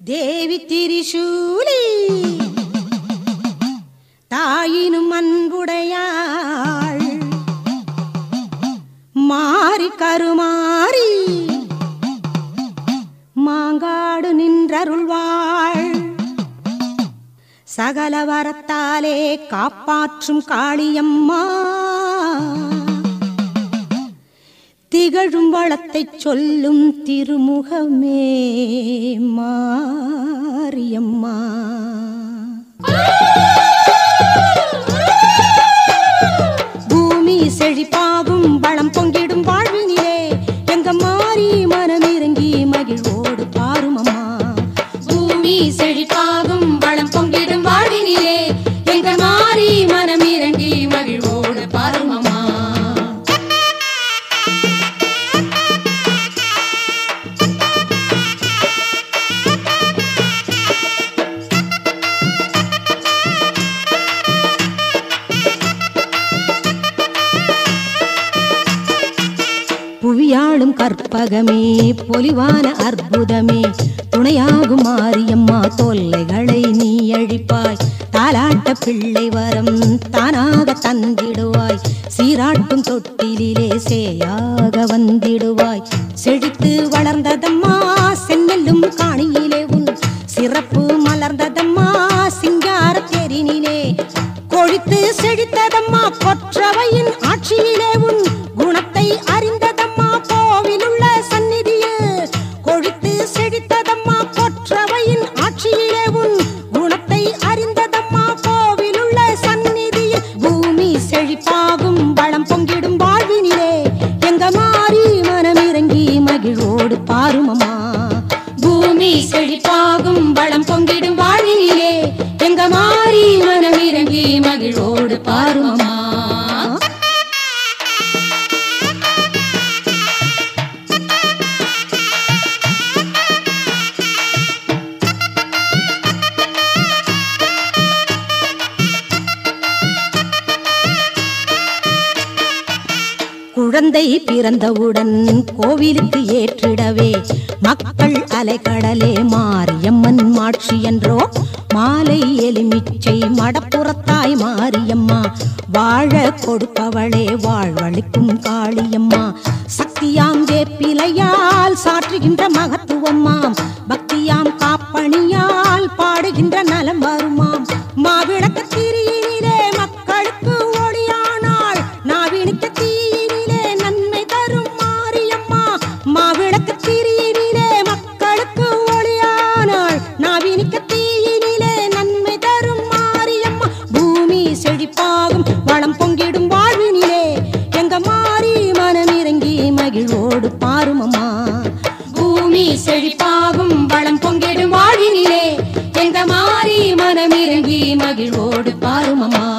தேவி திரிசூலி தாயினும் அன்புடையாள் மாறி கருமாறி மாங்காடு நின்றருள்வாள் சகல வரத்தாலே காப்பாற்றும் காளியம்மா திகழும் வளத்தைச் சொல்லும் திருமுகமே மாரியம்மா பூமி செழிப்பாகும் வளம் பொங்கிடும் வாழ்வினிலே எங்க மாறி மனம் இறங்கி மகிழ்வோடு பாருமம்மா பூமி செழிப்பாகும் வளம் பொங்கிடும் வாழ்வினிலே எங்க மாறி மனம் இறங்கி மகிழ்வோடு பாருமம்மா புவியாளும் கற்பகமே பொலிவான அற்புதமே துணையாகும் மாரியம்மா தொல்லைகளை நீ அழிப்பாய் தாலாட்ட பிள்ளை வரம் தானாக தந்திடுவாய் சீராட்டும் தொட்டிலே சேயாக வந்திடுவாய் செழித்து வளர்ந்ததம்மா சென்னெல்லும் காணியிலே உன் சிறப்பு மலர்ந்ததம்மா சிங்கார தேரினிலே கொழித்து செழித்ததம்மா கொற்றவையின் ஆட்சியிலே உன் குணத்தை அறிந்ததம்மா கோவிலுள்ள சந்நிதியில் கொழித்து செழித்ததம்மா கொற்றவையின் ஆட்சியிலே உன் குணத்தை அறிந்ததம்மா கோவிலுள்ள சந்நிதியில் பூமி செழிப்பாகும் வளம் பொங்கிடும் வாழ்வினிலே எங்க மாறி மனமிறங்கி மகிழ்வோடு பாருமம்மா பூமி செழிப்பாகும் வளம் பொங்கிடும் வாழ்வினிலே எங்க மாறி மனம் இறங்கி மகிழ்வோடு பாருமம்மா குழந்தை பிறந்தவுடன் கோவிலுக்கு ஏற்றிடவே மக்கள் அலைக்கடலே மாரியம்மன் மாட்சி என்றோ மாலை எலுமிச்சை மடப்புறத்தாய் மாரியம்மா வாழ கொடுப்பவளே வாழ்வழிக்கும் காளியம்மா சக்தியாம் வேப்பிலையால் சாற்றுகின்ற மகத்துவம்மாம் பக்தியாம் காப்பணியால் பாடுகின்ற நலம் வருமாம் மாவிளக்கு திரியினிலே மக்களுக்கு ஒளியானாள் நாவினுக்கு தீயினிலே நன்மை தரும் மாரியம்மா மாவிளக்கு திரியினிலே மக்களுக்கு ஒளியானாள் நாவினுக்கு தீயினிலே நன்மை தரும் மாரியம்மா பூமி செழிப்பாகும் வளம் பொங்கிடும் வாழ்வினிலே எங்க மாறி மனம் இறங்கி மகிழ்வோடு பாருமம்மா பூமி செழிப்பாகும் வளம் பொங்கிடும் வாழ்வினிலே எங்க மாறி மனம் இறங்கி மகிழ்வோடு பாருமம்மா